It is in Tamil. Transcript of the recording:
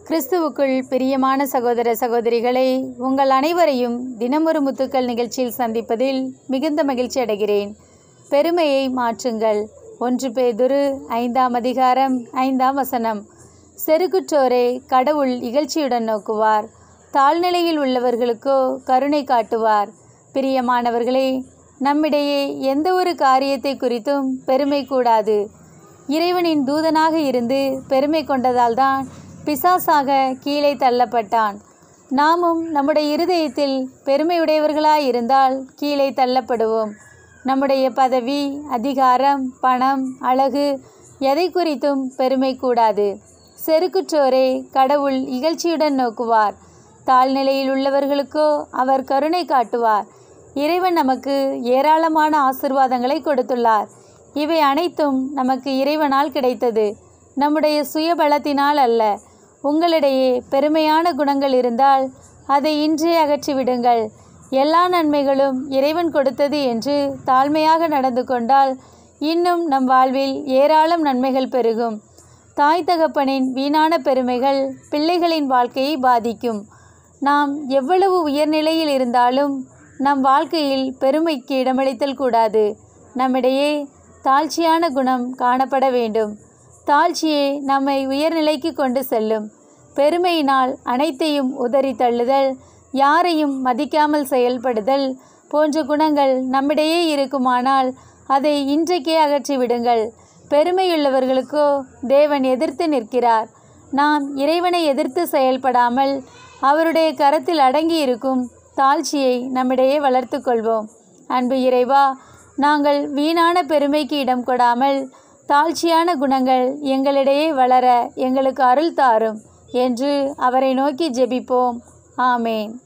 கிறிஸ்துவுக்குள் பிரியமான சகோதர சகோதரிகளை உங்கள் அனைவரையும் தினமொரு முத்துக்கள் நிகழ்ச்சியில் சந்திப்பதில் மிகுந்த மகிழ்ச்சி அடைகிறேன் பெருமையை மாற்றுங்கள் ஒன்று பேதுரு ஐந்தாம் அதிகாரம் ஐந்தாம் வசனம் செருக்குற்றோரை கடவுள் இகழ்ச்சியுடன் நோக்குவார் தாழ்நிலையில் உள்ளவர்களுக்கோ கருணை காட்டுவார் பிரியமானவர்களே நம்மிடையே எந்த ஒரு காரியத்தை குறித்தும் பெருமை கூடாது இறைவனின் தூதனாக இருந்து பெருமை கொண்டதால்தான் பிசாசாக கீழே தள்ளப்பட்டான் நாமும் நம்முடைய இருதயத்தில் பெருமையுடையவர்களாயிருந்தால் கீழே தள்ளப்படுவோம் நம்முடைய பதவி அதிகாரம் பணம் அழகு எதை குறித்தும் பெருமை கூடாது செருக்குற்றோரை கடவுள் இகழ்ச்சியுடன் நோக்குவார் தாழ்நிலையில் உள்ளவர்களுக்கோ அவர் கருணை காட்டுவார் இறைவன் நமக்கு ஏராளமான ஆசிர்வாதங்களை கொடுத்துள்ளார் இவை அனைத்தும் நமக்கு இறைவனால் கிடைத்தது நம்முடைய சுயபலத்தினால் அல்ல உங்களிடையே பெருமையான குணங்கள் இருந்தால் அதை இன்றே அகற்றிவிடுங்கள் எல்லா நன்மைகளும் இறைவன் கொடுத்தது என்று தாழ்மையாக நடந்து கொண்டால் இன்னும் நம் வாழ்வில் ஏராளம் நன்மைகள் பெருகும் தாய் தகப்பனின் வீணான பெருமைகள் பிள்ளைகளின் வாழ்க்கையை பாதிக்கும் நாம் எவ்வளவு உயர்நிலையில் இருந்தாலும் நம் வாழ்க்கையில் பெருமைக்கு இடமளித்தல் கூடாது நம்மிடையே தாழ்ச்சியான குணம் காணப்பட வேண்டும் தாழ்ச்சியே நம்மை உயர்நிலைக்கு கொண்டு செல்லும் பெருமையினால் அனைத்தையும் உதறி தள்ளுதல் யாரையும் மதிக்காமல் செயல்படுதல் போன்ற குணங்கள் நம்மிடையே இருக்குமானால் அதை இன்றைக்கே அகற்றிவிடுங்கள் பெருமையுள்ளவர்களுக்கோ தேவன் எதிர்த்து நிற்கிறார் நாம் இறைவனை எதிர்த்து செயல்படாமல் அவருடைய கரத்தில் அடங்கி இருக்கும் தாழ்ச்சியை நம்மிடையே வளர்த்து கொள்வோம் அன்பு இறைவா நாங்கள் வீணான பெருமைக்கு இடம் கொடாமல் தாழ்ச்சியான குணங்கள் எங்களிடையே வளர எங்களுக்கு அருள் தாரும் என்று அவரை நோக்கி ஜெபிப்போம் ஆமேன்